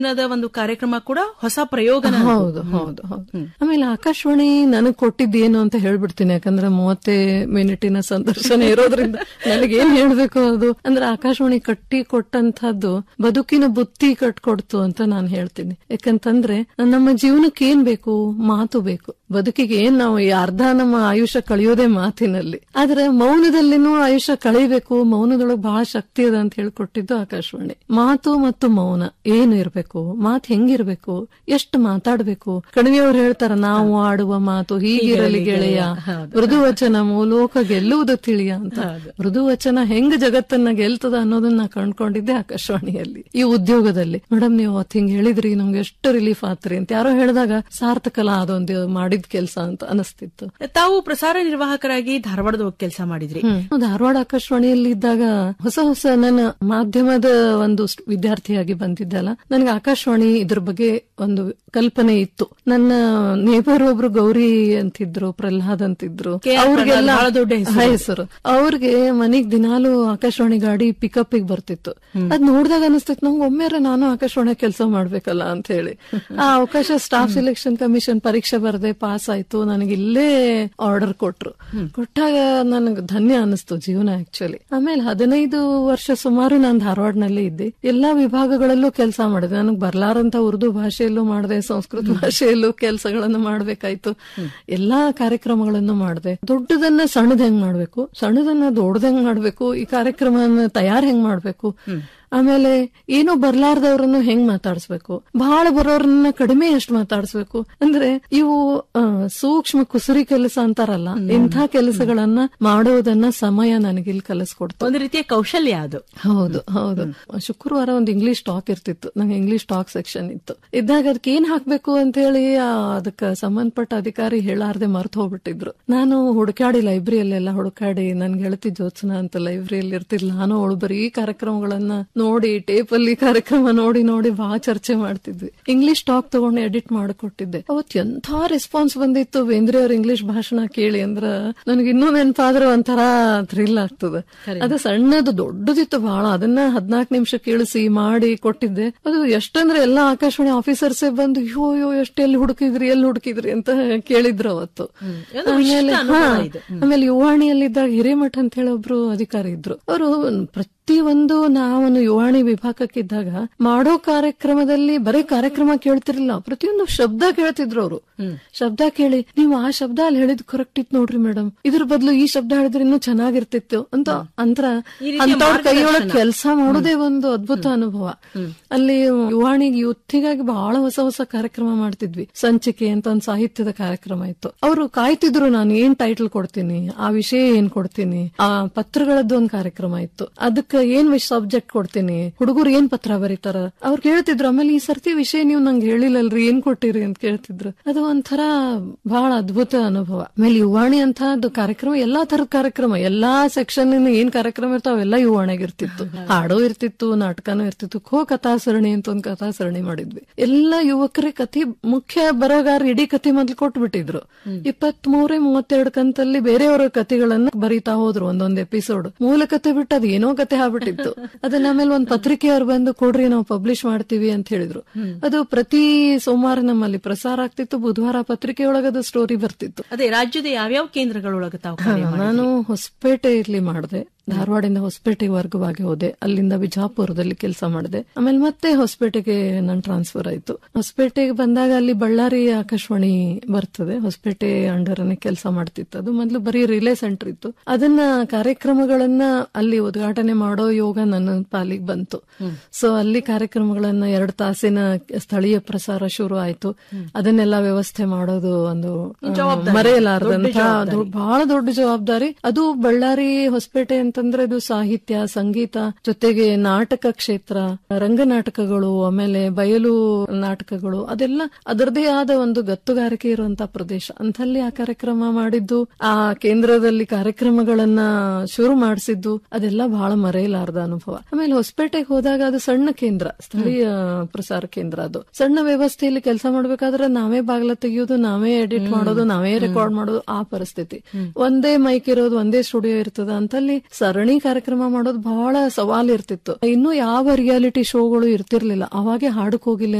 ದಿನದ ಒಂದು ಕಾರ್ಯಕ್ರಮ ಕೂಡ ಹೊಸ ಪ್ರಯೋಗನ ಅದು. ಹೌದು ಹೌದು ಹೌದು ಆಮೇಲೆ ಆಕಾಶವಾಣಿ ನನಗ್ ಕೊಟ್ಟಿದ್ದೇನು ಅಂತ ಹೇಳ್ಬಿಡ್ತೀನಿ ಯಾಕಂದ್ರೆ ಮೂವತ್ತೇ ಮಿನಿಟಿನ ಸಂದರ್ಶನ ಇರೋದ್ರಿಂದ ನನಗೇನ್ ಹೇಳ್ಬೇಕು ಅದು ಅಂದ್ರೆ ಆಕಾಶವಾಣಿ ಕಟ್ಟಿ ಕೊಟ್ಟಂತಹದ್ದು ಬದುಕಿನ ಬುತ್ತಿ ಕಟ್ಕೊಡ್ತು ಅಂತ ನಾನು ಹೇಳ್ತೀನಿ ಯಾಕಂತಂದ್ರೆ ನಮ್ಮ ಜೀವನಕ್ಕೆ ಏನ್ ಬೇಕು ಮಾತು ಬೇಕು ಬದುಕಿಗೆ ಏನ್ ನಾವು ಈ ಅರ್ಧ ನಮ್ಮ ಆಯುಷ್ಯ ಕಳೆಯೋದೇ ಮಾತಿನಲ್ಲಿ ಆದ್ರೆ ಮೌನದಲ್ಲಿನೂ ಆಯುಷ್ಯ ಕಳಿಬೇಕು ಮೌನದೊಳಗೆ ಬಹಳ ಶಕ್ತಿ ಅದ ಅಂತ ಹೇಳ್ಕೊಟ್ಟಿದ್ದು ಆಕಾಶವಾಣಿ ಮಾತು ಮತ್ತು ಮೌನ ಏನು ಇರ್ಬೇಕು ಮಾತು ಹೆಂಗಿರ್ಬೇಕು ಎಷ್ಟು ಮಾತಾಡ್ಬೇಕು ಕಣಿವೆಯವ್ರು ಹೇಳ್ತಾರ ನಾವು ಆಡುವ ಮಾತು ಹೀಗಿರಲಿ ಗೆಳೆಯ ಮೃದು ವಚನ ಮೂಲೋಕ ಗೆಲ್ಲುವುದು ತಿಳಿಯ ಅಂತ ಮೃದು ವಚನ ಹೆಂಗ್ ಜಗತ್ತನ್ನ ಗೆಲ್ತದ ಅನ್ನೋದನ್ನ ಕಂಡ್ಕೊಂಡಿದ್ದೆ ಆಕಾಶವಾಣಿಯಲ್ಲಿ ಈ ಉದ್ಯೋಗದಲ್ಲಿ ಮೇಡಮ್ ನೀವು ಅವತ್ತು ಹಿಂಗ್ ಹೇಳಿದ್ರಿ ನಮ್ಗೆ ಎಷ್ಟು ರಿಲೀಫ್ ಆತ್ರಿ ಅಂತ ಯಾರೋ ಹೇಳಿದಾಗ ಸಾರ್ಥಕಲ ಅದೊಂದು ಮಾಡಿದ ಕೆಲ್ಸ ಅಂತ ಅನಿಸ್ತಿತ್ತು ತಾವು ಪ್ರಸಾರ ನಿರ್ವಾಹಕರಾಗಿ ಧಾರವಾಡದ ಹೋಗಿ ಕೆಲಸ ಮಾಡಿದ್ರಿ ಹ್ಮ್. ಧಾರವಾಡ ಆಕಾಶವಾಣಿಯಲ್ಲಿ ಇದ್ದಾಗ ಹೊಸ ಹೊಸ ನನ್ನ ಮಾಧ್ಯಮದ ಒಂದು ಸ್ಟ್- ವಿದ್ಯಾರ್ಥಿಯಾಗಿ ಬಂದಿದ್ದಲ್ಲ ನನಗೆ ಆಕಾಶವಾಣಿ ಇದ್ರ ಬಗ್ಗೆ ಒಂದು ಕಲ್ಪನೆ ಇತ್ತು ನನ್ನ ನೇಬರ್ ಒಬ್ರು ಗೌರಿ ಅಂತಿದ್ರು ಪ್ರಹ್ಲಾದ್ ಅಂತಿದ್ರು ಕೆ ಆರ್ ಅವ್ರಿಗೆಲ್ಲ ಪ್ರಹ್ಲಾದ್ ಬಹಳ ದೊಡ್ಡ ಹೆಸರು. ಹೆಸರು ಅವ್ರಿಗೆ ಮನೆಗ್ ದಿನಾಲು ಆಕಾಶವಾಣಿ ಗಾಡಿ ಪಿಕಪ್ ಬರ್ತಿತ್ತು ಅದ್ ನೋಡಿದಾಗ ಅನಿಸ್ತಿತ್ತು ನಂಗೆ ಒಮ್ಮೆರೆ ನಾನು ಆಕಾಶವಾಣಿ ಕೆಲಸ ಮಾಡ್ಬೇಕಲ್ಲ ಅಂತ ಹೇಳಿ ಆ ಅವಕಾಶ ಸ್ಟಾಫ್ ಸೆಲೆಕ್ಷನ್ ಕಮಿಷನ್ ಪರೀಕ್ಷೆ ಬರದೆ ಪಾಸ್ ಆಯ್ತು ನನಗೆ ಇಲ್ಲೇ ಆರ್ಡರ್ ಕೊಟ್ರು ಕೊಟ್ಟಾಗ ನನಗೆ ಧನ್ಯ ಅನಿಸ್ತು ಜೀವನ ಆಕ್ಚುಲಿ ಆಮೇಲೆ ಹದಿನೈದು ವರ್ಷ ಸುಮಾರು ನಾನು ಧಾರವಾಡನಲ್ಲಿ ಇದ್ದೆ ಎಲ್ಲಾ ವಿಭಾಗಗಳಲ್ಲೂ ಕೆಲಸ ಮಾಡಿದೆ ನನಗೆ ಬರ್ಲಾರಂತ ಉರ್ದು ಭಾಷೆಯಲ್ಲೂ ಮಾಡಿದೆ ಸಂಸ್ಕೃತ ಭಾಷೆಯಲ್ಲೂ ಕೆಲಸಗಳನ್ನು ಮಾಡ್ಬೇಕಾಯ್ತು ಎಲ್ಲಾ ಕಾರ್ಯಕ್ರಮಗಳನ್ನು ಮಾಡಿದೆ ದೊಡ್ಡದನ್ನ ಸಣ್ಣದ ಹೆಂಗ್ ಮಾಡ್ಬೇಕು ಸಣ್ಣದನ್ನ ದೊಡ್ಡದಂಗ್ ಮಾಡ್ಬೇಕು ಈ ಕಾರ್ಯಕ್ರಮನ ತಯಾರ್ ಹೆಂಗ್ ಮಾಡ್ಬೇಕು ಆಮೇಲೆ ಏನೋ ಬರ್ಲಾರ್ದವ್ರನ್ನು ಹೆಂಗ್ ಮಾತಾಡಿಸ್ಬೇಕು ಬಹಳ ಬರೋರನ್ನ ಕಡಿಮೆ ಎಷ್ಟು ಮಾತಾಡಿಸ್ಬೇಕು ಅಂದ್ರೆ ಇವು ಆ, ಸೂಕ್ಷ್ಮ ಕುಸುರಿ ಕೆಲಸ ಅಂತಾರಲ್ಲ ಇಂಥ ಕೆಲಸಗಳನ್ನ ಮಾಡುವುದನ್ನ ಸಮಯ ನನಗಿಲ್ಲಿ ಕಲಿಸ್ಕೊಡ್ತು ಒಂದು ರೀತಿಯ ಕೌಶಲ್ಯ ಅದು ಹೌದು ಹೌದು ಶುಕ್ರವಾರ ಒಂದು ಇಂಗ್ಲಿಷ್ ಟಾಕ್ ಇರ್ತಿತ್ತು ನಂಗೆ ಇಂಗ್ಲಿಷ್ ಟಾಕ್ ಸೆಕ್ಷನ್ ಇತ್ತು ಇದ್ದಾಗ ಅದಕ್ಕೆ ಏನ್ ಹಾಕ್ಬೇಕು ಅಂತ ಹೇಳಿ ಅದಕ್ಕೆ ಸಂಬಂಧಪಟ್ಟ ಅಧಿಕಾರಿ ಹೇಳಾರ್ದೆ ಮರ್ತು ಹೋಗ್ಬಿಟ್ಟಿದ್ರು ನಾನು ಹುಡುಕಾಡಿ ಲೈಬ್ರರಿಯಲ್ಲೆಲ್ಲ ಹುಡುಕಾಡಿ ನನ್ಗೆ ಹೇಳ್ತಿ ಜ್ಯೋತ್ಸನ ಅಂತ ಲೈಬ್ರರಿಯಲ್ಲಿ ಇರ್ತಿದ್ಲ ನಾನು ಅವಳು ಬರೀ ಕಾರ್ಯಕ್ರಮಗಳನ್ನ ನೋಡಿ ಟೇಪ್ ಅಲ್ಲಿ ಕಾರ್ಯಕ್ರಮ ನೋಡಿ ನೋಡಿ ಬಹಳ ಚರ್ಚೆ ಮಾಡ್ತಿದ್ವಿ ಇಂಗ್ಲಿಷ್ ಟಾಕ್ ತಗೊಂಡು ಎಡಿಟ್ ಮಾಡಿಕೊಟ್ಟಿದ್ದೆ ಅವತ್ ಎಂಥ ರೆಸ್ಪಾನ್ಸ್ ಬಂದಿತ್ತು ಬೇಂದ್ರೆ ಅವ್ರ ಇಂಗ್ಲಿಷ್ ಭಾಷಣ ಕೇಳಿ ಅಂದ್ರ ನನಗೆ ಇನ್ನೂ ನೆನಪಾದ್ರೆ ಒಂಥರ ಥ್ರಿಲ್ ಆಗ್ತದೆ ಅದು ಸಣ್ಣದು ದೊಡ್ಡದಿತ್ತು ಬಹಳ ಅದನ್ನ ಹದ್ನಾಲ್ಕು ನಿಮಿಷ ಕೇಳಿಸಿ ಮಾಡಿ ಕೊಟ್ಟಿದ್ದೆ ಅದು ಎಷ್ಟಂದ್ರೆ ಎಲ್ಲಾ ಆಕಾಶವಾಣಿ ಆಫೀಸರ್ಸೇ ಬಂದು ಯೋ ಯೋ ಎಷ್ಟು ಎಲ್ಲಿ ಹುಡುಕಿದ್ರಿ ಎಲ್ಲಿ ಹುಡುಕಿದ್ರಿ ಅಂತ ಕೇಳಿದ್ರು ಅವತ್ತು ಒಂದು ವಿಶಿಷ್ಟ ಆಮೇಲೆ ಅನುಭವ ಹಾ, ಇದು. ಆಮೇಲೆ ಯುವಾಣಿಯಲ್ಲಿದ್ದಾಗ ಹಿರೇಮಠ ಅಂತ ಹೇಳಿ ಒಬ್ರು ಅಧಿಕಾರಿ ಇದ್ರು ಅವರು ಪ್ರತಿ ಒಂದು ನಾವೊಂದು ಯುವಾಣಿ ವಿಭಾಗಕ್ಕಿದ್ದಾಗ ಮಾಡೋ ಕಾರ್ಯಕ್ರಮದಲ್ಲಿ ಬರೀ ಕಾರ್ಯಕ್ರಮ ಕೇಳ್ತಿರ್ಲಿಲ್ಲ ಪ್ರತಿಯೊಂದು ಶಬ್ದ ಕೇಳ್ತಿದ್ರು ಅವರು ಶಬ್ದ ಕೇಳಿ ನೀವು ಆ ಶಬ್ದ ಅಲ್ಲಿ ಹೇಳಿದ್ ಕರೆಕ್ಟ್ ಇತ್ತು ನೋಡ್ರಿ ಮೇಡಮ್ ಇದ್ರ ಬದಲು ಈ ಶಬ್ದ ಹೇಳಿದ್ರೆ ಇನ್ನೂ ಚೆನ್ನಾಗಿರ್ತಿತ್ತು ಅಂತ ಅಂತರ ಅಂತವ್ರ ಕೈಯೊಳಗ್ ಕೆಲಸ ಮಾಡೋದೇ ಒಂದು ಅದ್ಭುತ ಅನುಭವ ಅಲ್ಲಿ ಯುವಾಣಿಗೆ ಯುತ್ತಿಗಾಗಿ ಬಹಳ ಹೊಸ ಹೊಸ ಕಾರ್ಯಕ್ರಮ ಮಾಡ್ತಿದ್ವಿ ಸಂಚಿಕೆ ಅಂತ ಒಂದು ಸಾಹಿತ್ಯದ ಕಾರ್ಯಕ್ರಮ ಇತ್ತು ಅವರು ಕಾಯ್ತಿದ್ರು ನಾನು ಏನ್ ಟೈಟಲ್ ಕೊಡ್ತೀನಿ ಆ ವಿಷಯ ಏನ್ ಕೊಡ್ತೀನಿ ಆ ಪತ್ರಗಳದ್ದು ಒಂದು ಕಾರ್ಯಕ್ರಮ ಇತ್ತು ಅದಕ್ಕೆ ಏನ್ ಸಬ್ಜೆಕ್ಟ್ ಕೊಡ್ತೀನಿ ಹುಡುಗರು ಏನ್ ಪತ್ರ ಬರೀತಾರ ಅವ್ರು ಕೇಳ್ತಿದ್ರು ಆಮೇಲೆ ಈ ಸರ್ತಿ ವಿಷಯ ನೀವು ನಂಗೆ ಹೇಳಿಲ್ಲಲ್ರಿ ಏನ್ ಕೊಟ್ಟಿರಿ ಅಂತ ಕೇಳ್ತಿದ್ರು ಅದು ಒಂಥರ ಬಹಳ ಅದ್ಭುತ ಅನುಭವ ಆಮೇಲೆ ಯುವಾಣಿ ಅಂತ ಕಾರ್ಯಕ್ರಮ ಎಲ್ಲಾ ತರದ ಕಾರ್ಯಕ್ರಮ ಎಲ್ಲಾ ಸೆಕ್ಷನ್ ಏನ್ ಕಾರ್ಯಕ್ರಮ ಇರ್ತಾವ ಅವೆಲ್ಲ ಯುವಾಣಿಗೆ ಇರ್ತಿತ್ತು ಹಾಡೋ ಇರ್ತಿತ್ತು ನಾಟಕನೂ ಇರ್ತಿತ್ತು ಖೋ ಕಥಾ ಸರಣಿ ಅಂತ ಒಂದು ಕಥಾ ಸರಣಿ ಮಾಡಿದ್ವಿ ಎಲ್ಲ ಯುವಕರೇ ಕಥೆ ಮುಖ್ಯ ಬರೋಗಾರ ಇಡೀ ಕಥೆ ಮೊದ್ಲು ಕೊಟ್ಬಿಟ್ಟಿದ್ರು ಇಪ್ಪತ್ತ್ ಮೂರೇ ಮೂವತ್ತೆರಡು ಕಂತಲ್ಲಿ ಬೇರೆಯವರ ಕಥೆಗಳನ್ನ ಬರೀತಾ ಹೋದ್ರು ಒಂದೊಂದ್ ಎಪಿಸೋಡ್ ಮೂಲ ಕಥೆ ಬಿಟ್ಟು ಅದ್ ಏನೋ ಕಥೆ ಆಗ್ಬಿಟ್ಟಿತ್ತು ಅದನ್ನ ಆಮೇಲೆ ಒಂದ್ ಪತ್ರಿಕೆಯವ್ರು ಬಂದು ಕೊಡ್ರಿ ನಾವು ಪಬ್ಲಿಷ್ ಮಾಡ್ತೀವಿ ಅಂತ ಹೇಳಿದ್ರು ಅದು ಪ್ರತಿ ಸೋಮವಾರ ನಮ್ಮಲ್ಲಿ ಪ್ರಸಾರ ಆಗ್ತಿತ್ತು ಬುಧವಾರ ಪತ್ರಿಕೆಯೊಳಗೆ ಅದು ಸ್ಟೋರಿ ಬರ್ತಿತ್ತು ಅದೇ ರಾಜ್ಯದ ಯಾವ್ಯಾವ ಕೇಂದ್ರಗಳೊಳಗೆ ತಾವು ಕಾರ್ಯ ಮಾಡಿದ್ರಿ? ನಾನು ಹೊಸಪೇಟೆಯಲ್ಲಿ ಮಾಡಿದೆ ಧಾರವಾಡಿಂದ ಹೊಸಪೇಟೆಗೆ ವರ್ಗವಾಗಿ ಹೋದೆ ಅಲ್ಲಿಂದ ಬಿಜಾಪುರದಲ್ಲಿ ಕೆಲಸ ಮಾಡಿದೆ ಆಮೇಲೆ ಮತ್ತೆ ಹೊಸಪೇಟೆಗೆ ನನ್ ಟ್ರಾನ್ಸ್ಫರ್ ಆಯ್ತು ಹೊಸಪೇಟೆಗೆ ಬಂದಾಗ ಅಲ್ಲಿ ಬಳ್ಳಾರಿ ಆಕಾಶವಾಣಿ ಬರ್ತದೆ ಹೊಸಪೇಟೆ ಅಂಡರ್ ಕೆಲಸ ಮಾಡ್ತಿತ್ತು ಅದು ಮೊದ್ಲು ಬರೀ ರಿಲೇ ಸೆಂಟರ್ ಇತ್ತು ಅದನ್ನ ಕಾರ್ಯಕ್ರಮಗಳನ್ನ ಅಲ್ಲಿ ಉದ್ಘಾಟನೆ ಮಾಡೋ ಯೋಗ ನನ್ನ ಪಾಲಿಗೆ ಬಂತು ಸೊ ಅಲ್ಲಿ ಕಾರ್ಯಕ್ರಮಗಳನ್ನ ಎರಡು ತಾಸಿನ ಸ್ಥಳೀಯ ಪ್ರಸಾರ ಶುರು ಆಯ್ತು ಅದನ್ನೆಲ್ಲ ವ್ಯವಸ್ಥೆ ಮಾಡೋದು ಒಂದು ಆ, ಮರೆಯಲಾರದಂತ ದೊ- ಬಹಳ ದೊಡ್ಡ ಜವಾಬ್ದಾರಿ ಅದು ಬಳ್ಳಾರಿ ಹೊಸಪೇಟೆ ಅಂತಂದ್ರೆ ಅದು ಸಾಹಿತ್ಯ ಸಂಗೀತ ಜೊತೆಗೆ ನಾಟಕ ಕ್ಷೇತ್ರ ರಂಗನಾಟಕಗಳು ಆಮೇಲೆ ಬಯಲು ನಾಟಕಗಳು ಅದೆಲ್ಲ ಅದರದೇ ಆದ ಒಂದು ಗತ್ತುಗಾರಿಕೆ ಇರುವಂತ ಪ್ರದೇಶ ಅಂತಲ್ಲಿ ಆ ಕಾರ್ಯಕ್ರಮ ಮಾಡಿದ್ದು ಆ ಕೇಂದ್ರದಲ್ಲಿ ಕಾರ್ಯಕ್ರಮಗಳನ್ನ ಶುರು ಮಾಡಿಸಿದ್ದು ಅದೆಲ್ಲ ಬಹಳ ಮರೆಯಲಾರದ ಅನುಭವ ಆಮೇಲೆ ಹೊಸಪೇಟೆಗೆ ಹೋದಾಗ ಅದು ಸಣ್ಣ ಕೇಂದ್ರ ಸ್ಥಳೀಯ ಪ್ರಸಾರ ಕೇಂದ್ರ ಅದು ಸಣ್ಣ ವ್ಯವಸ್ಥೆಯಲ್ಲಿ ಕೆಲಸ ಮಾಡ್ಬೇಕಾದ್ರೆ ನಾವೇ ಬಾಗ್ಲ ತೆಗಿಯೋದು ನಾವೇ ಎಡಿಟ್ ಮಾಡೋದು ನಾವೇ ರೆಕಾರ್ಡ್ ಮಾಡೋದು ಆ ಪರಿಸ್ಥಿತಿ ಒಂದೇ ಮೈಕ್ ಇರೋದು ಒಂದೇ ಸ್ಟುಡಿಯೋ ಇರ್ತದ ಅಂತಲ್ಲಿ ಸರಣಿ ಕಾರ್ಯಕ್ರಮ ಮಾಡೋದು ಬಹಳ ಸವಾಲ್ ಇರ್ತಿತ್ತು ಇನ್ನು ಯಾವ ರಿಯಾಲಿಟಿ ಶೋಗಳು ಇರ್ತಿರ್ಲಿಲ್ಲ ಅವಾಗೆ ಹಾಡಕ್ ಹೋಗಿಲ್ಲ